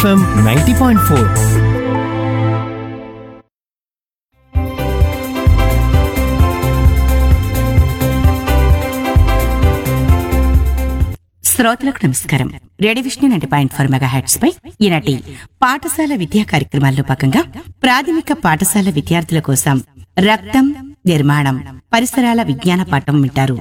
FM ninety point four శ్రోతలకు నమస్కారం radio Vishnu ninety point four mega hertz పై ఈనాటి పాఠశాల విద్యా కార్యక్రమాల్లో భాగంగా ప్రాథమిక పాఠశాల విద్యార్థుల కోసం రక్తం నిర్మాణం పరిసరాల విజ్ఞాన పాఠం వింటారు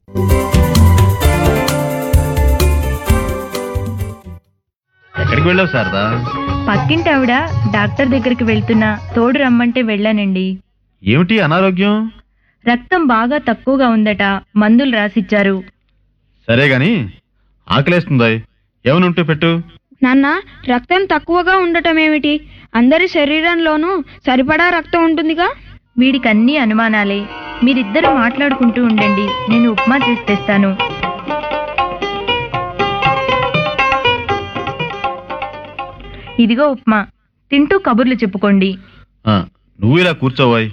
ఎక్కడికి వెళ్ళావు శారదా పక్కింటి ఆవిడ డాక్టర్ దగ్గరికి వెళ్తున్నా తోడు రమ్మంటే వెళ్ళానండి ఏమిటి అనారోగ్యం రక్తం బాగా తక్కువగా ఉందట మందులు రాసిచ్చారు సరే గాని ఆకలేస్తుందా ఏమని ఉంటే పెట్టు నాన్న రక్తం తక్కువగా ఉండటం ఏమిటి అందరి శరీరంలోనూ సరిపడా రక్తం ఉంటుందిగా వీడికి అన్ని అనుమానాలే మీరిద్దరు మాట్లాడుకుంటూ ఉండండి నేను ఉప్మా చేసి తెస్తాను ఇదిగో ఉప్మా తింటూ కబుర్లు చెప్పుకోండి ఆ, నువ్వు ఇలా కూర్చోవాయ్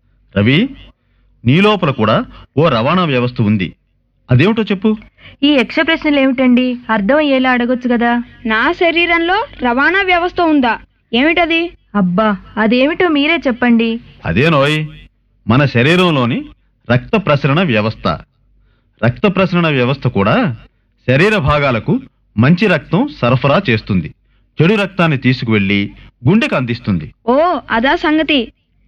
రవి నీ లోపల కూడా ఓ రవాణా వ్యవస్థ ఉంది అదేమిటో చెప్పు ఈ యక్ష ప్రశ్నలు ఏమిటండి అర్థం అయ్యేలా అడగొచ్చు కదా నా శరీరంలో రవాణా వ్యవస్థ ఉందా ఏమిటది అబ్బా అదేమిటో మీరే చెప్పండి అదేనోయ్ మన శరీరంలోని రక్త ప్రసరణ వ్యవస్థ రక్త ప్రసరణ వ్యవస్థ కూడా శరీర భాగాలకు మంచి రక్తం సరఫరా చేస్తుంది చెడు రక్తాన్ని తీసుకువెళ్లి గుండెకు అందిస్తుంది ఓ అదా సంగతి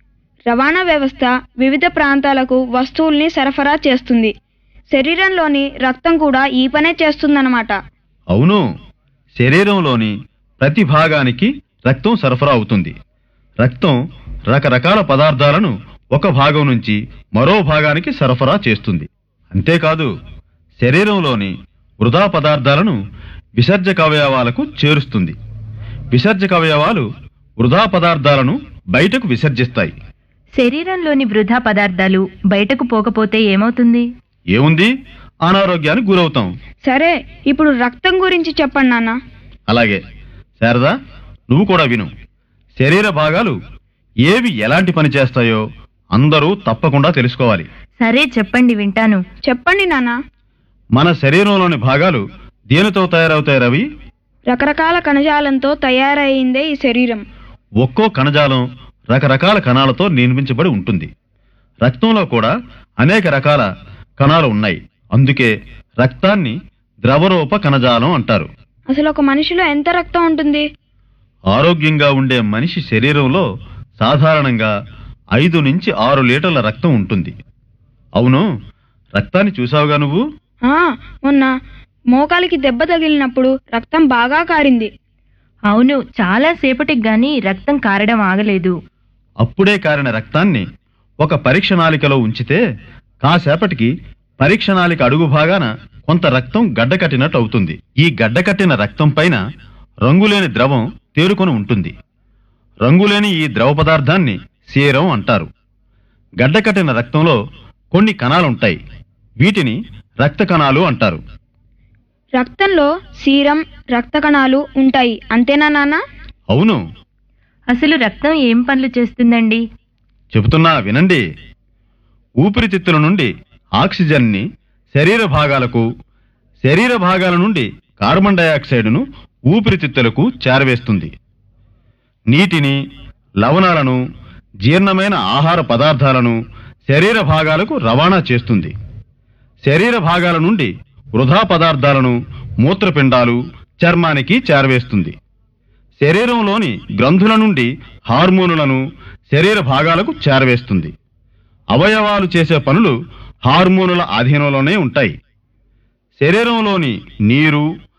రవాణా వ్యవస్థ వివిధ ప్రాంతాలకు వస్తువుల్ని సరఫరా చేస్తుంది శరీరంలోని రక్తం కూడా ఈ పనే చేస్తుందన్నమాట అవును శరీరంలోని ప్రతి భాగానికి రక్తం సరఫరా అవుతుంది రక్తం రకరకాల పదార్థాలను ఒక భాగం నుంచి మరో భాగానికి సరఫరా చేస్తుంది అంతేకాదు శరీరంలోని వృధా పదార్థాలను విసర్జక అవయవాలకు చేరుస్తుంది విసర్జక అవయవాలు వృధా పదార్థాలను బయటకు విసర్జిస్తాయి శరీరంలోని వృధా పదార్థాలు బయటకు పోకపోతే ఏమవుతుంది ఏముంది అనారోగ్యానికి గురవుతాం సరే ఇప్పుడు రక్తం గురించి చెప్పండి నాన్న అలాగే శారదా నువ్వు కూడా విను శరీర భాగాలు ఏవి ఎలాంటి పని చేస్తాయో అందరూ తప్పకుండా తెలుసుకోవాలి సరే చెప్పండి వింటాను చెప్పండి నాన్న మన శరీరంలోని భాగాలు దేనితో తయారవుతాయి రవి రకరకాల కణజాలంతో తయారయిందే ఈ శరీరం ఒక్కో కణజాలం రకరకాల కణాలతో నిర్మించబడి ఉంటుంది రక్తంలో కూడా అనేక రకాల కణాలు ఉన్నాయి అందుకే రక్తాన్ని ద్రవరూప కణజాలం అంటారు అసలు ఒక మనిషిలో ఎంత రక్తం ఉంటుంది ఆరోగ్యంగా ఉండే మనిషి శరీరంలో సాధారణంగా ఐదు నుంచి ఆరు లీటర్ల రక్తం ఉంటుంది అవును రక్తాన్ని చూసావుగా నువ్వు ఆ మొన్న మోకాలికి దెబ్బ తగిలినప్పుడు రక్తం బాగా కారింది అవును చాలా సేపటికి గాని రక్తం కారడం ఆగలేదు అప్పుడే కారిన రక్తాన్ని ఒక పరీక్ష నాళికలో ఉంచితే కాసేపటికి పరీక్ష నాళిక అడుగు భాగాన కొంత రక్తం గడ్డకట్టినట్టు అవుతుంది ఈ గడ్డకట్టిన రక్తం పైన రంగులేని ద్రవం తేరుకొని ఉంటుంది రంగులేని ఈ ద్రవ పదార్థాన్ని సీరం అంటారు గడ్డకట్టిన రక్తంలో కొన్ని కణాలుంటాయి వీటిని రక్త కణాలు అంటారు రక్తంలో సీరం రక్త కణాలు ఉంటాయి అంతేనా నాన్న అవును అసలు రక్తం ఏం పనులు చేస్తుందండి చెబుతున్నా వినండి ఊపిరితిత్తుల నుండి ఆక్సిజన్ని శరీర భాగాలకు శరీర భాగాల నుండి కార్బన్ డయాక్సైడ్ను ఊపిరితిత్తులకు చేరవేస్తుంది నీటిని లవణాలను జీర్ణమైన ఆహార పదార్థాలను శరీర భాగాలకు రవాణా చేస్తుంది శరీర భాగాల నుండి వృధా పదార్థాలను మూత్రపిండాలు చర్మానికి చేరవేస్తుంది శరీరంలోని గ్రంథుల నుండి హార్మోనులను శరీర భాగాలకు చేరవేస్తుంది అవయవాలు చేసే పనులు హార్మోనుల ఆధీనంలోనే ఉంటాయి శరీరంలోని నీరు